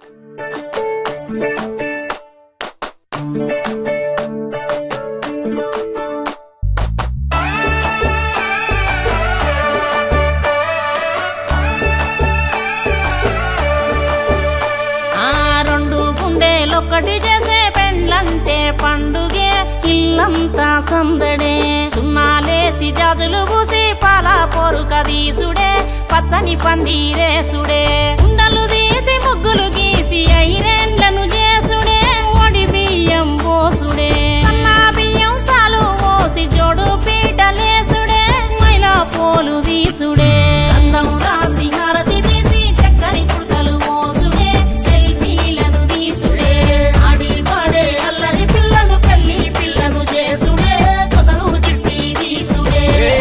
ఆ రెండు గుండెలొక్కటి చేసే పెండ్లంటే పండుగే ఇల్లంతా సందడే సున్నాలేసి జాజులు పూసి పాల పొరుక దీసుడే పచ్చని పందిరేసుడే ఉండలు తీసి ముగ్గులు గీసి ఐరేండ్లను చేసుడే ఒడి బియ్యం పోసుడే సన్నా బియ్యం సాలు పోసి జోడు పీటలేసుడే మైలా పోలు తీసుడే అందం రాసి హారతి తీసి చక్కని కుర్తలు మోసుడే సెల్ఫీలను తీసుడే ఆడి పాడే అల్లరి పిల్లను పెళ్లి పిల్లను చేసుడే కొసరు తిప్పి తీసుడే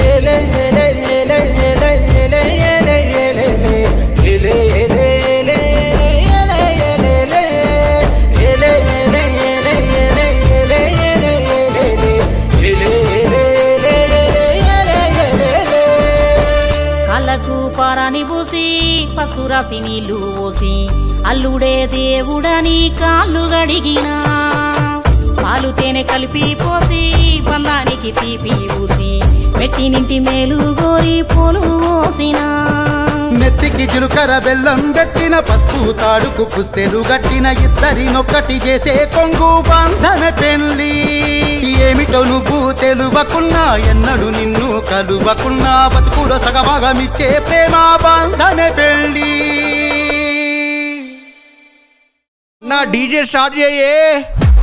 కళ్ళకు పారాని పూసి పసుపు రాసి నీళ్లు పోసి అల్లుడే దేవుడని కాళ్ళు గడిగినా పాలు తేనె కలిపి పోసి బంధానికి తీపి పూసి పెట్టినింటి మేలు గోరి పోలు పోసినా నెత్తికి చిలుకర బెల్లం గట్టిన పసుపు తాడుకు పుస్తెలు గట్టిన ఇద్దరినొక్కటి చేసే కొంగు బంధన పెళ్లి ఏమిటో నువ్వు తెలువకున్నా ఎన్నడు నిన్ను కలువకున్నా బతుకులో సగభాగమిచ్చే ప్రేమ బంధన పెళ్లి నా డీజే స్టార్ట్ చేయే